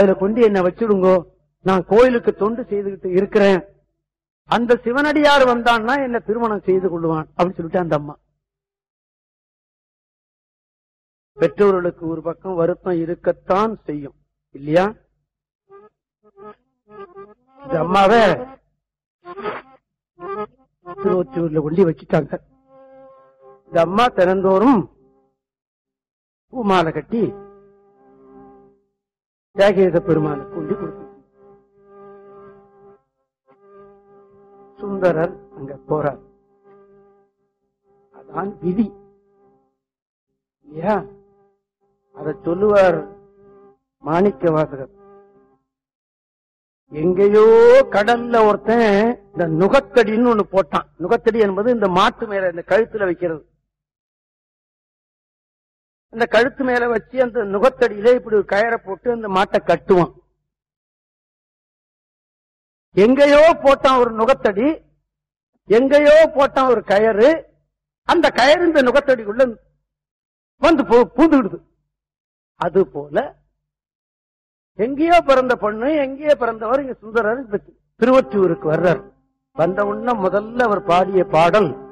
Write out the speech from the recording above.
அதுல கொண்டு என்ன வச்சிடுங்கோ நான் கோயிலுக்கு தொண்டு செய்துகிட்டு இருக்கிறேன் அந்த சிவனடியார் வந்தான்னா என்ன திருமணம் செய்து கொள்வான் அப்படின்னு சொல்லிட்டு அந்த அம்மா பெற்றோர்களுக்கு ஒரு பக்கம் வருத்தம் இருக்கத்தான் செய்யும் இல்லையா இந்த அம்மாவை திருவொற்றியூர்ல கொண்டு வச்சுட்டாங்க இந்த அம்மா தினந்தோறும் பூமாலை கட்டி தியாகேத பெருமானுக்கு கொண்டு கொடுத்து சுந்தரர் அங்க போறார் அதான் விதி இல்லையா அத சொல்லுவார் மாணிக்க வாசகர் எங்கேயோ கடல்ல ஒருத்தன் இந்த நுகத்தடின்னு ஒண்ணு போட்டான் நுகத்தடி என்பது இந்த மாட்டு மேல இந்த கழுத்துல வைக்கிறது அந்த கழுத்து மேல வச்சு அந்த நுகத்தடியில இப்படி ஒரு கயரை போட்டு அந்த மாட்டை கட்டுவான் எங்கேயோ போட்டான் ஒரு நுகத்தடி எங்கேயோ போட்டான் ஒரு கயறு அந்த கயறு இந்த நுகத்தடிக்குள்ள வந்து பூ- பூந்துக்கிடுது அது போல எங்கேயோ பிறந்த பொண்ணு எங்கேயோ பிறந்தவர் இங்க சுந்தரர் இந்த திருவொற்றியூருக்கு வர்றார் வந்த உடனே முதல்ல அவர் பாடிய பாடல்